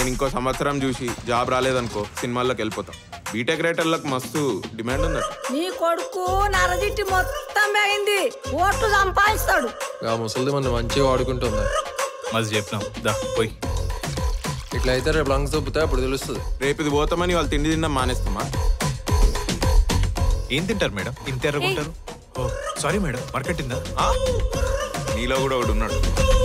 నేను ఇంకో సంవత్సరం చూసి జాబ్ రాలేదనుకో సినిమాల్లోకి వెళ్ళిపోతాం బీటెక్ రైటర్లకు మస్తు డిమాండ్ ఉందట నీ కొడుకు నరదిట్టి మొత్తం పోయింది ఓట్లు సంపాదిస్తాడు ఆ ముసలిది మన మంచిగా వాడుకుంటుందా మస్తు చెప్పినాం దా పోయి ఇట్లా అయితే రేపు లంగ్స్ దొబ్బితే అప్పుడు తెలుస్తుంది రేపు ఇది పోతామని వాళ్ళు తిండి తిన్నా మానేస్తామా ఏం తింటారు మేడం ఇంత ఎర్రగుంటారు ఓ సారీ మేడం మరకట్టిందా ఆ? నీలో కూడా ఒకడు ఉన్నాడు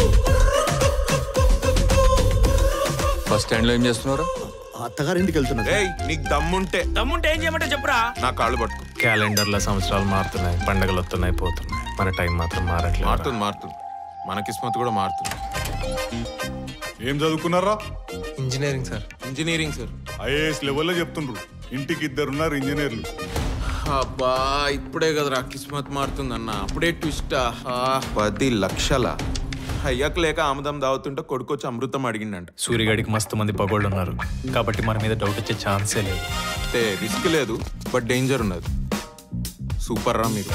బస్ స్టాండ్ లో ఏం చేస్తున్నారు అత్తగారింటికి వెళ్తున్నా రేయ్ నీకు దమ్ముంటే దమ్ముంటే ఏం చేయమంటే చెప్పురా నా కాళ్ళు పట్టుకో క్యాలెండర్ల సంవత్సరాలు మారుతున్నాయి పండగలు వస్తున్నాయి పోతున్నాయి మన టైం మాత్రం మారట్లేదు మారుతుంది మారుతుంది మన కిస్మత్ కూడా మారుతుంది ఏం చదువుకున్నారా engineering sir engineering sir IAS లెవెల్లో చెప్తుండ్రు ఇంటికి ఇద్దరున్నారు ఇంజనీర్లు అబ్బా ఇప్పుడే కదరా కిస్మత్ మారుతుంది అన్న అప్పుడే ట్విస్ట్ పది లక్షల అయ్యాక లేక ఆముదం దావుతుంటే కొడుకొచ్చి అమృతం అడిగిండంట సూర్యగాడికి మస్తు మంది పగోళ్ళు ఉన్నారు కాబట్టి మన మీద డౌట్ వచ్చే ఛాన్సే లేదు అంటే రిస్క్ లేదు బట్ డేంజర్ ఉన్నది సూపర్ రా మీరు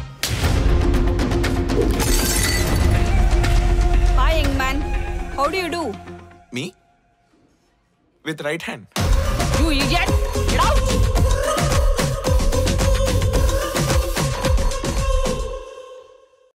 hi young man how do you do me with right hand you idiot get out